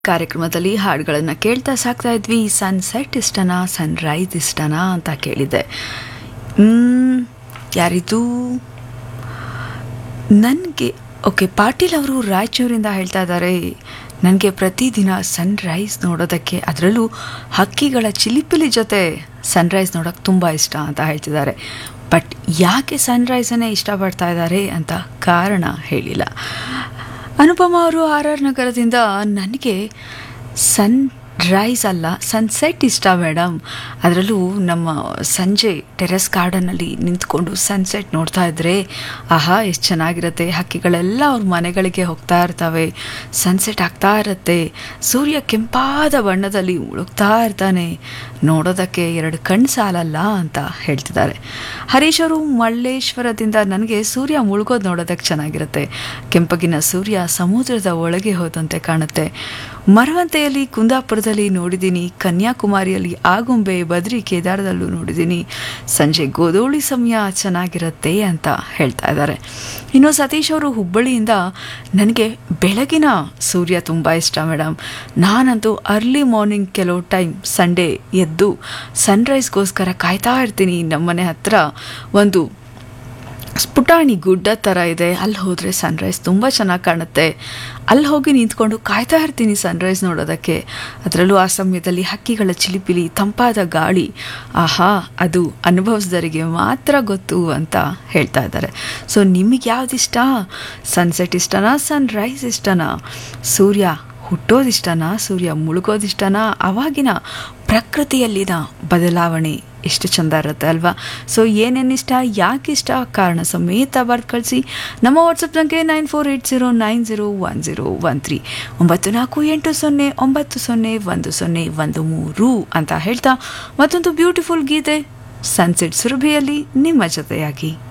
ಕಾರ್ಯಕ್ರಮದಲ್ಲಿ ಹಾಡುಗಳನ್ನು ಕೇಳ್ತಾ ಸಾಕ್ತಾ ಇದ್ವಿ ಸನ್ಸೆಟ್ ಇಷ್ಟನಾ ಸನ್ರೈಸ್ ಇಷ್ಟನಾ ಅಂತ ಕೇಳಿದ್ದೆ ಮ್, ಯಾರಿದು ನನಗೆ ಓಕೆ ಪಾಟೀಲ್ ಅವರು ರಾಯಚೂರಿಂದ ಹೇಳ್ತಾ ಇದ್ದಾರೆ ನನಗೆ ಪ್ರತಿದಿನ ಸನ್ರೈಸ್ ನೋಡೋದಕ್ಕೆ ಅದರಲ್ಲೂ ಹಕ್ಕಿಗಳ ಚಿಲಿಪಿಲಿ ಜೊತೆ ಸನ್ರೈಸ್ ನೋಡೋಕ್ಕೆ ತುಂಬ ಇಷ್ಟ ಅಂತ ಹೇಳ್ತಿದ್ದಾರೆ ಬಟ್ ಯಾಕೆ ಸನ್ರೈಸನ್ನೇ ಇಷ್ಟಪಡ್ತಾ ಇದ್ದಾರೆ ಅಂತ ಕಾರಣ ಹೇಳಿಲ್ಲ ಅನುಪಮ ಅವರು ಆರ್ ಆರ್ ನಗರದಿಂದ ನನಗೆ ಸನ್ ರೈಸ್ ಅಲ್ಲ ಸನ್ಸೆಟ್ ಇಷ್ಟ ಮೇಡಮ್ ಅದರಲ್ಲೂ ನಮ್ಮ ಸಂಜೆ ಟೆರೆಸ್ ಗಾರ್ಡನಲ್ಲಿ ನಿಂತ್ಕೊಂಡು ಸನ್ಸೆಟ್ ನೋಡ್ತಾ ಇದ್ರೆ ಆಹಾ ಎಷ್ಟು ಚೆನ್ನಾಗಿರುತ್ತೆ ಹಕ್ಕಿಗಳೆಲ್ಲ ಅವ್ರ ಮನೆಗಳಿಗೆ ಹೋಗ್ತಾ ಇರ್ತವೆ ಸನ್ಸೆಟ್ ಆಗ್ತಾ ಇರುತ್ತೆ ಸೂರ್ಯ ಕೆಂಪಾದ ಬಣ್ಣದಲ್ಲಿ ಮುಳುಗ್ತಾ ಇರ್ತಾನೆ ನೋಡೋದಕ್ಕೆ ಎರಡು ಕಣ್ಣು ಸಾಲಲ್ಲ ಅಂತ ಹೇಳ್ತಿದ್ದಾರೆ ಹರೀಶ್ ಅವರು ಮಲ್ಲೇಶ್ವರದಿಂದ ನನಗೆ ಸೂರ್ಯ ಮುಳುಗೋದು ನೋಡೋದಕ್ಕೆ ಚೆನ್ನಾಗಿರುತ್ತೆ ಕೆಂಪಗಿನ ಸೂರ್ಯ ಸಮುದ್ರದ ಒಳಗೆ ಹೋದಂತೆ ಕಾಣುತ್ತೆ ಮರವಂತೆಯಲ್ಲಿ ಕುಂದಾಪುರದಲ್ಲಿ ನೋಡಿದ್ದೀನಿ ಕನ್ಯಾಕುಮಾರಿಯಲ್ಲಿ ಆಗುಂಬೆ ಬದ್ರಿ ಕೇದಾರದಲ್ಲೂ ನೋಡಿದ್ದೀನಿ ಸಂಜೆ ಗೋಧೂಳಿ ಸಮಯ ಚೆನ್ನಾಗಿರುತ್ತೆ ಅಂತ ಹೇಳ್ತಾ ಇದ್ದಾರೆ ಇನ್ನು ಸತೀಶ್ ಅವರು ಹುಬ್ಬಳ್ಳಿಯಿಂದ ನನಗೆ ಬೆಳಗಿನ ಸೂರ್ಯ ತುಂಬ ಇಷ್ಟ ಮೇಡಮ್ ನಾನಂತೂ ಅರ್ಲಿ ಮಾರ್ನಿಂಗ್ ಕೆಲವು ಟೈಮ್ ಸಂಡೇ ಎದ್ದು ಸನ್ರೈಸ್ಗೋಸ್ಕರ ಕಾಯ್ತಾ ಇರ್ತೀನಿ ನಮ್ಮನೆ ಹತ್ರ ಒಂದು ಪುಟಾಣಿ ಗುಡ್ಡ ಥರ ಇದೆ ಅಲ್ಲಿ ಹೋದರೆ ಸನ್ರೈಸ್ ತುಂಬ ಚೆನ್ನಾಗಿ ಕಾಣುತ್ತೆ ಅಲ್ಲಿ ಹೋಗಿ ನಿಂತ್ಕೊಂಡು ಕಾಯ್ತಾ ಇರ್ತೀನಿ ಸನ್ರೈಸ್ ನೋಡೋದಕ್ಕೆ ಅದರಲ್ಲೂ ಆ ಸಮಯದಲ್ಲಿ ಹಕ್ಕಿಗಳ ಚಿಲಿಪಿಲಿ ತಂಪಾದ ಗಾಳಿ ಆಹಾ ಅದು ಅನುಭವಿಸಿದವರಿಗೆ ಮಾತ್ರ ಗೊತ್ತು ಅಂತ ಹೇಳ್ತಾ ಇದ್ದಾರೆ ಸೊ ನಿಮಗೆ ಯಾವುದಿಷ್ಟ ಸನ್ಸೆಟ್ ಇಷ್ಟನಾ ಸನ್ರೈಸ್ ಇಷ್ಟನಾ ಸೂರ್ಯ ಹುಟ್ಟೋದಿಷ್ಟನಾ ಸೂರ್ಯ ಮುಳುಗೋದಿಷ್ಟನಾ ಅವಾಗಿನ ಪ್ರಕೃತಿಯಲ್ಲಿನ ಬದಲಾವಣೆ ಎಷ್ಟು ಚಂದ ಇರುತ್ತೆ ಅಲ್ವಾ ಸೊ ಏನೇನಿಷ್ಟ ಯಾಕಿಷ್ಟ ಕಾರಣ ಸಮೇತ ಬರ್ದು ಕಳಿಸಿ ನಮ್ಮ ವಾಟ್ಸಪ್ ಸಂಖ್ಯೆ nine four eight zero nine zero one zero one three ಒಂಬತ್ತು ನಾಲ್ಕು ಎಂಟು ಸೊನ್ನೆ ಒಂಬತ್ತು ಸೊನ್ನೆ ಒಂದು ಸೊನ್ನೆ ಒಂದು ಮೂರು ಅಂತ ಹೇಳ್ತಾ ಮತ್ತೊಂದು ಬ್ಯೂಟಿಫುಲ್ ಗೀತೆ ಸನ್ಸೆಟ್ ಸುರಭಿಯಲ್ಲಿ ನಿಮ್ಮ ಜೊತೆಯಾಗಿ